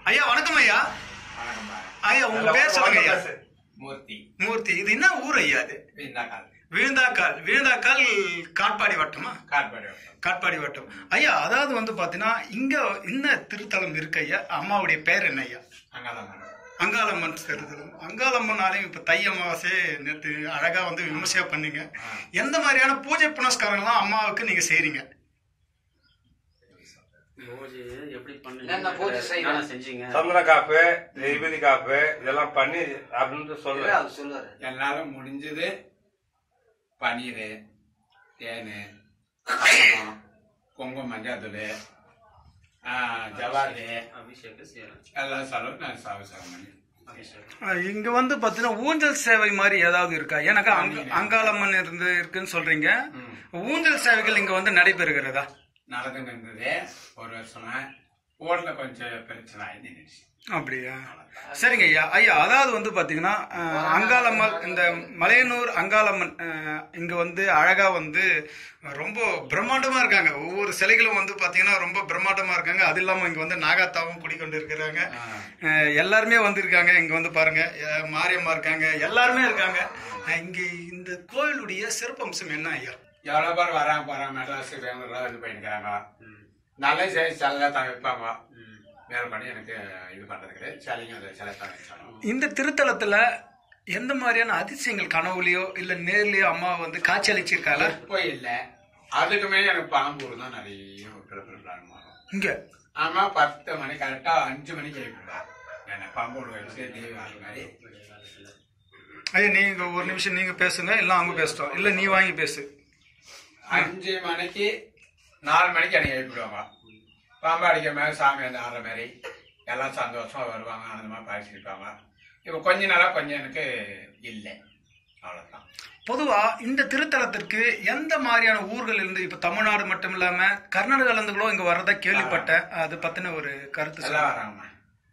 ஐயா வணக்கம் ஐயா வணக்கம்பா ஐயா உங்க பேர் சொல்லுங்க ஐயா மூர்த்தி மூர்த்தி இது என்ன ஊர் ஐயா அது வீந்தாக்கால் விழுந்தாக்கால் விழுந்தாக்கால் காட்பாடி வட்டமா கார்பேட் வட்டம் காட்பாடி வட்டம் ஐயா அதாவது வந்து பாத்தீங்கன்னா இங்க என்ன திருத்தலம் இருக்கு ஐயா அம்மாவுடைய பேர் என்ன ஐயா அங்கதான் மேடம் அங்காளம்மன் திருத்தலம் அங்காளம்மனாலையும் இப்ப தை அமாவாசை நேற்று அழகா வந்து விமர்சையா பண்ணீங்க எந்த மாதிரியான பூஜை புனஸ்காரங்கள்லாம் அம்மாவுக்கு நீங்க செய்றீங்க பூஜை எப்படி என்னென்ன பூஜை பண்ணீங்க செய்யணும்? என்ன செஞ்சீங்க சந்தன காப்பு விபூதி காப்பு இதெல்லாம் பண்ணி அப்படின்னு சொல்றேன் அது சொல்லுவாரு என்னால முடிஞ்சது பன்னீர் தேன் சந்தனம், குங்குமம் மஞ்சள் தூள் ஜவாரி அபிஷேகம் செய்யறேன் எல்லாம் செலவு நான் சாவிசாரம் பண்ணி அபிஷேகம் அஹ் இங்க வந்து பாத்தீங்கன்னா ஊஞ்சல் சேவை மாதிரி ஏதாவது இருக்கா எனக்கு அங்க- அங்காளம்மன் இருந்து இருக்குன்னு சொல்றீங்க ஊஞ்சல் சேவைகள் இங்க வந்து நடைபெறுகிறதா நடந்துட்டு இருந்தது ஒரு வருஷமா ஓட்ல கொஞ்சம் பிரச்சனை ஆயிடுச்சு அப்படியா சரிங்க ஐயா ஐயா அதாவது வந்து பாத்தீங்கன்னா அஹ், அங்காளம்மன் இந்த மலையனூர் அங்காளம்மன் அஹ், இங்க வந்து அழகா வந்து ரொம்ப பிரம்மாண்டமா இருக்காங்க ஒவ்வொரு சிலைகளும் வந்து பாத்தீங்கன்னா ரொம்ப பிரம்மாண்டமா இருக்காங்க அது இல்லாம இங்க வந்து நாகாத்தாவும் குடிக்கொண்டு இருக்கிறாங்க அஹ், எல்லாருமே வந்திருக்காங்க இங்க வந்து பாருங்க அஹ், மாரியம்மா இருக்காங்க எல்லாருமே இருக்காங்க அஹ், இங்க இந்த கோயிலுடைய சிறப்பம்சம் என்ன ஐயா எவ்வளோ பேர் வராங்க போறாங்க மெட்ராஸ் பெங்களூர்லாம் இது பண்ணிக்கிறாங்க நல்ல சேவை சிலை தான் வைப்பாங்க மேற்படி எனக்கு இது பண்றது கிடையாது சிலைங்க அதை சிலை தான் வச்சாலும் இந்த திருத்தலத்துல எந்த மாதிரியான அதிசயங்கள் கனவுலயோ இல்ல நேர்லயோ அம்மா வந்து காட்சி அளிச்சிருக்காளா இப்போ இல்லை அதுக்கு மேலே எனக்கு பாம்பூர் தான் நிறைய பிளான் வரும் இங்க ஆமா பத்து மணி கரெக்டா அஞ்சு மணிக்கு எழுப்பிடுவேன் என்ன பாம்பூர் வச்சு தேவி ஆள் மாதிரி ஐயா நீங்க ஒரு நிமிஷம் நீங்க பேசுங்க இல்ல அவங்க பேசட்டும் இல்ல நீ வாங்கி பேசு அஞ்சு மணிக்கு நாலு மணிக்கு எனக்கு எழுப்பிடுவாங்க பாம்பு அடிக்கிற மாதிரி சாமி வந்து ஆடுற மாதிரி எல்லாம் சந்தோஷமா வருவாங்க ஆனந்தமா பேசியிருப்பாங்க இப்போ கொஞ்ச நாளா கொஞ்சம் எனக்கு இல்லை அவ்வளவுதான் பொதுவா இந்த திருத்தலத்திற்கு எந்த மாதிரியான ஊர்கள் இருந்து இப்ப தமிழ்நாடு மட்டும் இல்லாம கர்நாடகால இருந்து கூட இங்க வர்றதா கேள்விப்பட்டேன் அது பத்தின ஒரு கருத்து எல்லாம் சொல்லுங்க வராங்கம்மா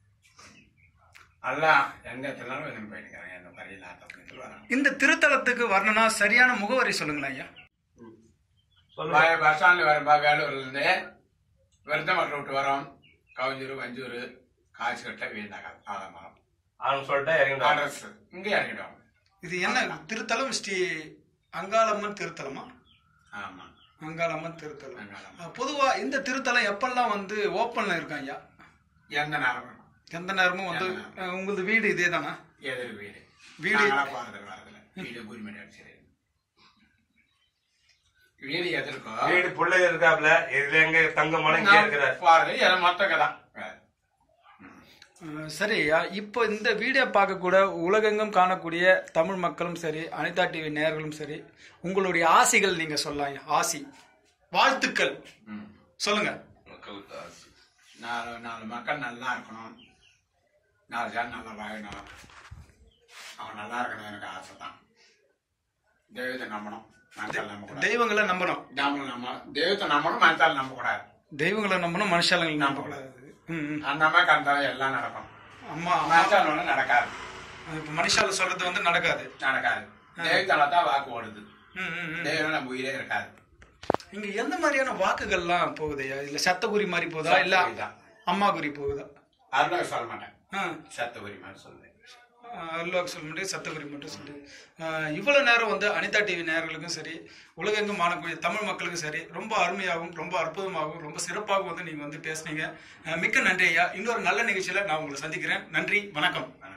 எல்லாம் எந்த இடத்துலனாலும் வந்து போயிருக்கிறாங்க எந்த பரியில் ஆட்டத்தில் வராங்க இந்த திருத்தலத்துக்கு வரணும்னா சரியான முகவரி சொல்லுங்களேன் ஐயா சொல்லுங்க பஸ் ஸ்டாண்ட்ல வரும்பா வேலூர்ல இருந்து விருத்தமட்ட விட்டு வரோம் கவுஞ்சூர் வஞ்சூர் காய்ச்சிக்கட்டை வீண்டாங்க ஆலமரம் அவனு சொல்லிட்டு இறங்கிடுவாங்க அட்ரஸ் இங்கே இறங்கிடுவாங்க இது என்ன திருத்தலம் ஸ்ரீ அங்காளம்மன் திருத்தலமா ஆமா அங்காளம்மன் திருத்தலம் அங்காளம்மன். அஹ் பொதுவா இந்த திருத்தலம் எப்பெல்லாம் வந்து ஓப்பன்ல இருக்கும் ஐயா எந்த நேரம் எந்த நேரமும் வந்து அஹ், உங்களது வீடு இதே தானா எதிர் வீடு வீடு- நாங்களா போறது வரதுல வீடு குறிமணி அடிச்சிரு வீடு எதிர்க்கோ வீடு பிள்ளை இருக்காப்ல இதுல எங்க தங்க மனம் இங்கே இருக்கிற போறது எல்லாம் மொத்தங்க தான் அஹ் சரி ஐயா இப்போ இந்த வீடியோ பார்க்கக்கூட உலகெங்கும் காணக்கூடிய தமிழ் மக்களும் சரி அனிதா டிவி நேயர்களும் சரி உங்களுடைய ஆசைகள் நீங்க சொல்லலாம் ஐயா. ஆசி வாழ்த்துக்கள் சொல்லுங்க நாலு நாலு மக்கள் நல்லா இருக்கணும் நாலு ஜனம் நல்லா வாழணும் அவன் நல்லா இருக்கணும் எனக்கு ஆசை தான் தெய்வத்தை நம்பணும் மனசால் நம்பக்கூடாது தெய்வங்களை நம்பணும் நாமளும் நம்ம தெய்வத்தை நம்பணும் மனசால் நம்பக்கூடாது தெய்வங்களை நம்பணும் மனுஷாலங்களை நம்பக்கூடாது ம், ம். அந்த மாதிரி கண்டாலும் எல்லாம் நடக்கும் அம்மா அம்மா மனசால் ஒன்றும் நடக்காது இப்ப மனுஷால சொல்றது வந்து நடக்காது நடக்காது தெய்வத்தால தான் வாக்கு ஓடுது ம், ம், ம். தெய்வம் நம்ம உயிரே இருக்காது இங்க எந்த மாதிரியான வாக்குகள்லாம் போகுது ஐயா இல்ல சத்தகுரி மாதிரி போகுதா இல்ல சத்தகுறி தான். அம்மா குறி போகுதா அருளாக சொல்ல மாட்டேன் ஆ. சத்தகுரி மாதிரி சொல்லுவேன் அருளாக சொல்ல முடியும் சத்தகுரி மட்டும் சொல்லு இவ்வளவு நேரம் வந்து அனிதா டிவி நேயர்களுக்கும் சரி உலகெங்கும் ஆனக்கூடிய தமிழ் மக்களுக்கும் சரி ரொம்ப அருமையாகவும் ரொம்ப அற்புதமாகவும் ரொம்ப சிறப்பாகவும் வந்து நீங்க வந்து பேசுனீங்க அஹ் மிக்க நன்றி ஐயா இன்னொரு நல்ல நிகழ்ச்சியில நான் உங்களை சந்திக்கிறேன் நன்றி வணக்கம் வணக்கம்